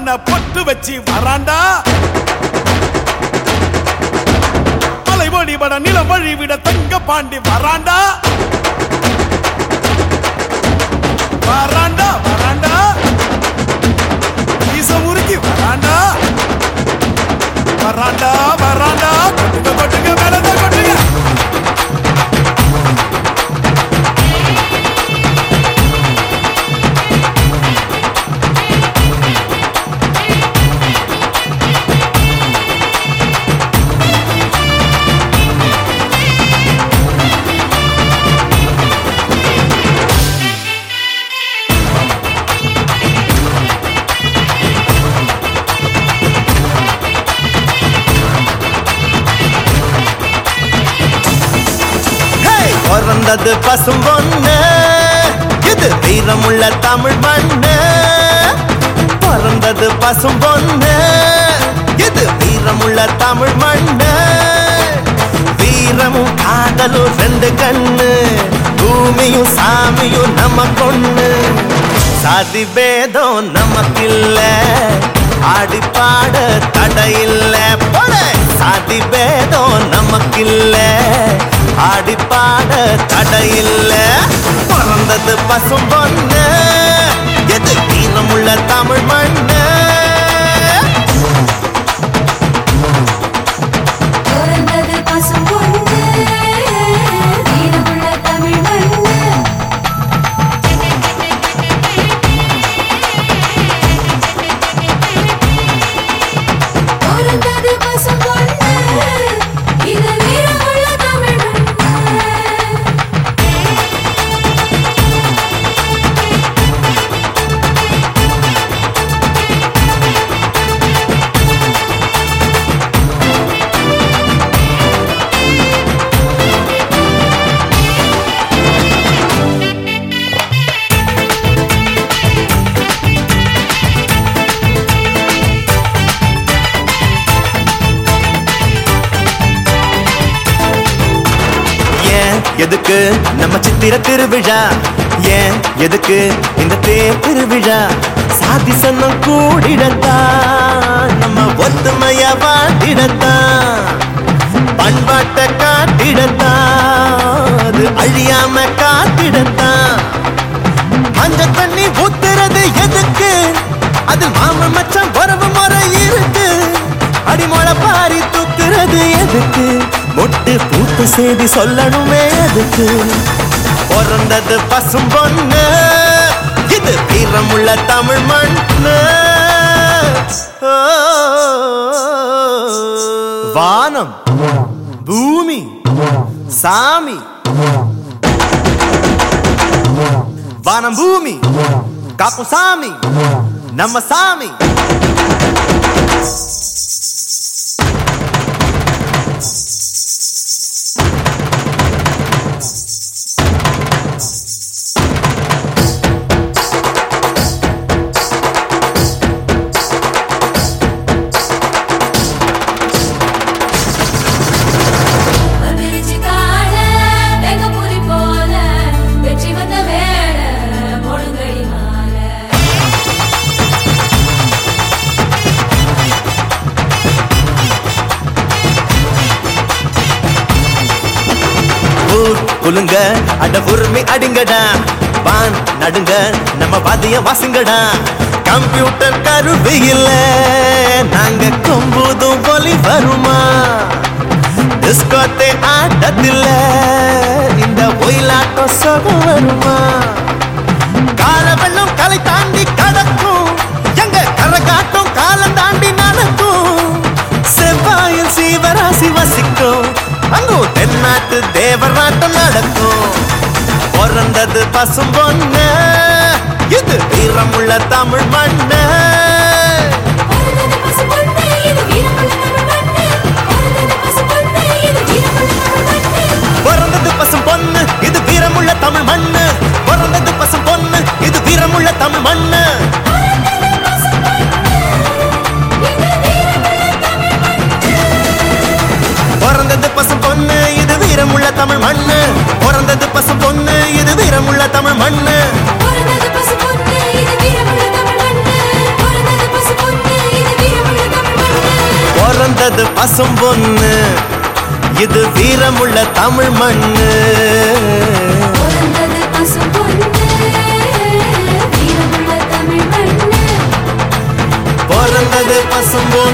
பண்ண பொட்டு வச்சு வராண்டா மலை வழிபட நிலம் வழிவிட தங்க பாண்டி வராண்டா வராண்டா வராண்டா மீச முறுக்கி வராண்டா வராண்டா வராண்டா கொட்டுங்க கொட்டுங்க மேலதான் கொட்டுங்க ஹேய்! பிறந்தது பசும் பொண்ணு இது வீரமுள்ள தமிழ் மண்ணு பிறந்தது பசும் பொண்ணு இது வீரமுள்ள தமிழ் மண்ணு வீரமும் காதலும் ரெண்டு கண்ணு பூமியும் சாமியும் நம்ம கொண்ணு சாதி பேதம் நமக்கில்ல ஆடி பாட தடையில்ல போல சாதி பேதம் நமக்கில்ல ஆடி பாட தடையில்ல பிறந்தது பசும் பொண்ணு எது வீரமுள்ள தமிழ் மண்ணு பிறந்தது பசும் பொண்ணு வீரமுள்ள தமிழ் மண்ணு பிறந்தது பசும் பொண்ணு இது வீரமுள்ள தமிழ் மண்ணு ஏன் எதுக்கு நம்ம சித்திர திருவிழா ஏன் எதுக்கு இந்த தேர் திருவிழா சாதி சன்னம் கூடிடத்தான் நம்ம ஒத்துமைய வாட்டிடத்தான் பண்பாட்டை காட்டிடத்தான் அது அழியாம காத்திடத்தான் மஞ்ச தண்ணி ஊத்துறது எதுக்கு அது மாம மச்சான் வரவு முறை இருக்கு அடிமொழ பாரி தூக்குறது எதுக்கு மொட்டு பூத்து செய்தி சொல்லணுமே எதுக்கு பிறந்தது பசும் பொண்ணு இது வீரமுள்ள தமிழ் மண்ணு ஓ, வானம் பூமி சாமி வானம் பூமி காக்கும் சாமி நம்ம சாமி வந்துருச்சு கால வெங்க புலி போல வெற்றி வந்த வேள முழுங்கடி மாலை ஊர் குலுங்க அட உரிமை அடிங்கடா வான் நடுங்க நம்ம வாதிய வாசுங்கடா கம்ப்யூட்டர் கருவி இல்ல நாங்க கொம்புதும் ஒலி வருமா டிஸ்கோத்தே ஆட்டத்தில்ல இந்த ஒயிலாட்டம் சொகம் வருமா கால வெள்ளம் கலை தாண்டி கடக்கும் எங்க கரகாட்டம் காலம் தாண்டி நடக்கும் செவ்வாயில் சீவராசி வசிக்கும் அங்கும் தென்னாட்டு தேவராட்டம் நடக்கும் பிறந்தது பசும் பொண்ணு இது வீரமுள்ள தமிழ் மண்ணு பிறந்தது பசு பொண்ணு இது வீரமுள்ள தமிழ் மண்ணு பிறந்தது பசு பொண்ணு இது வீரமுள்ள தமிழ் மண்ணு பிறந்தது பசும் பொண்ணு இது வீரமுள்ள தமிழ் மண்ணு பிறந்தது பசும் பொண்ணு இது வீரமுள்ள தமிழ் மண்ணு பிறந்தது பசும் பொண்ணு இது வீரமுள்ள தமிழ் மண்ணு பிறந்தது பசும் பொண்ணு இது வீரமுள்ள தமிழ் மண்ணு பிறந்தது பசு பொண்ணு இது வீரமுள்ள தமிழ் மண்ணு பிறந்தது பசு பொண்ணு பசும் பொண்ணு இது வீரமுள்ள தமிழ் மண்ணு பிறந்தது பசும்பொன்னு வீரமுள்ள தமிழ் மண்ணு பிறந்தது பசும் பொண்ணு